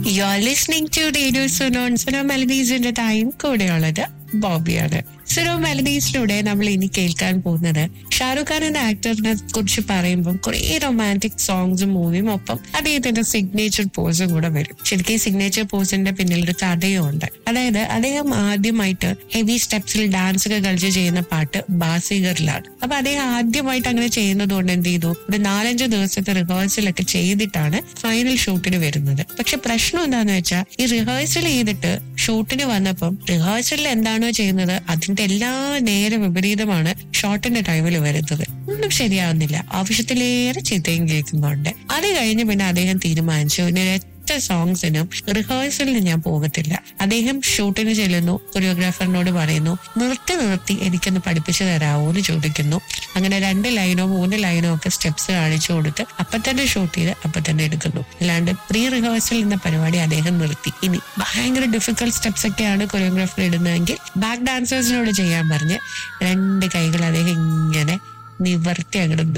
U are listening to radio സുനോൺ സുനോ മെലഡീസിന്റെ time കൂടെയുള്ളത് ബോബിയാണ് സുനോ മെലഡീസിലൂടെ നമ്മൾ ഇനി കേൾക്കാൻ പോകുന്നത് ഷാറുഖ് ഖാൻ എന്ന ആക്ടറിനെ കുറിച്ച് പറയുമ്പോൾ കുറെ റൊമാൻറ്റിക് സോങ്സും മൂവിയും ഒപ്പം അദ്ദേഹത്തിന്റെ സിഗ്നേച്ചർ പോസും കൂടെ വരും ശരിക്കും ഈ സിഗ്നേച്ചർ പോസിന്റെ പിന്നിൽ ഒരു കഥയും ഉണ്ട് അതായത് അദ്ദേഹം ആദ്യമായിട്ട് ഹെവി സ്റ്റെപ്സിൽ ഡാൻസ് ഒക്കെ കളിച്ച് ചെയ്യുന്ന പാട്ട് ബാസിഗറിലാണ് അപ്പൊ അദ്ദേഹം ആദ്യമായിട്ട് അങ്ങനെ ചെയ്യുന്നത് കൊണ്ട് എന്ത് ചെയ്തു ഒരു നാലഞ്ച് ദിവസത്തെ റിഹേഴ്സൽ ഒക്കെ ചെയ്തിട്ടാണ് ഫൈനൽ ഷൂട്ടിന് വരുന്നത് പക്ഷെ പ്രശ്നം എന്താന്ന് വെച്ചാൽ ഈ റിഹേഴ്സൽ ചെയ്തിട്ട് ഷൂട്ടിന് വന്നപ്പം റിഹേഴ്സലിൽ എന്താണോ ചെയ്യുന്നത് അതിന്റെ എല്ലാ നേരെ വിപരീതമാണ് ഷോട്ടിന്റെ ടൈമിൽ വരുന്നത് ഒന്നും ശരിയാവുന്നില്ല ആവശ്യത്തിലേറെ ചിത്തയും കേൾക്കുന്നുണ്ട് അത് കഴിഞ്ഞ് പിന്നെ അദ്ദേഹം തീരുമാനിച്ചു ഇനി ഒറ്റ സോങ്സിനും റിഹേഴ്സലിന് ഞാൻ പോകത്തില്ല അദ്ദേഹം ഷൂട്ടിന് ചെല്ലുന്നു കൊറിയോഗ്രാഫറിനോട് പറയുന്നു നിർത്തി നിർത്തി എനിക്കൊന്ന് പഠിപ്പിച്ചു തരാമോ എന്ന് ചോദിക്കുന്നു അങ്ങനെ രണ്ട് ലൈനോ മൂന്ന് ലൈനോ ഒക്കെ സ്റ്റെപ്സ് കാണിച്ചു കൊടുത്ത് അപ്പൊ തന്നെ ഷൂട്ട് ചെയ്ത് അപ്പൊ തന്നെ എടുക്കുന്നു അല്ലാണ്ട് പ്രീ റിഹേഴ്സൽ എന്ന പരിപാടി അദ്ദേഹം നിർത്തി ഇനി ഭയങ്കര ഡിഫിക്കൽട്ട് സ്റ്റെപ്സ് ഒക്കെയാണ് കൊറിയോഗ്രാഫർ ഇടുന്നതെങ്കിൽ ബാക്ക് ഡാൻസേഴ്സിനോട് ചെയ്യാൻ പറഞ്ഞ് രണ്ട് കൈകൾ അദ്ദേഹം ഇങ്ങനെ നിവർത്തി അങ്ങോട്ട്